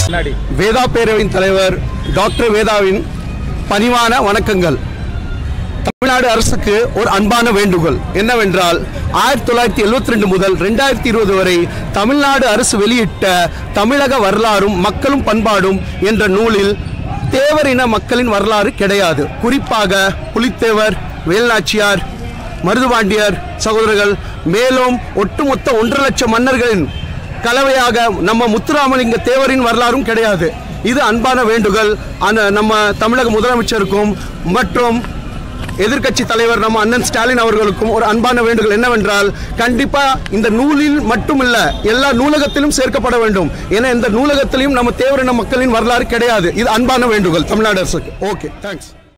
வேதா பேரவையின் தலைவர் டாக்டர் வேதாவின் பணிவான வணக்கங்கள் தமிழ்நாடு அரசுக்கு ஒரு அன்பான வேண்டுகோள் என்னவென்றால் ஆயிரத்தி தொள்ளாயிரத்தி எழுபத்தி ரெண்டு முதல் ரெண்டாயிரத்தி இருபது வரை தமிழ்நாடு அரசு வெளியிட்ட தமிழக வரலாறும் மக்களும் பண்பாடும் என்ற நூலில் தேவர் இன மக்களின் வரலாறு கிடையாது குறிப்பாக புலித்தேவர் வேல்நாச்சியார் மருதுபாண்டியர் சகோதரர்கள் மேலும் ஒட்டுமொத்த ஒன்றரை லட்சம் மன்னர்களின் கலவையாக நம்ம முத்துராமலிங்க தேவரின் வரலாறும் கிடையாது இது அன்பான வேண்டுகோள் அந்த நம்ம தமிழக முதலமைச்சருக்கும் மற்றும் எதிர்க்கட்சி தலைவர் நம்ம அண்ணன் ஸ்டாலின் அவர்களுக்கும் ஒரு அன்பான வேண்டுகோள் என்னவென்றால் கண்டிப்பா இந்த நூலில் மட்டுமில்ல எல்லா நூலகத்திலும் சேர்க்கப்பட வேண்டும் ஏன்னா இந்த நூலகத்திலையும் நம்ம தேவரின மக்களின் வரலாறு கிடையாது இது அன்பான வேண்டுகோள் தமிழ்நாடு அரசுக்கு ஓகே தேங்க்ஸ்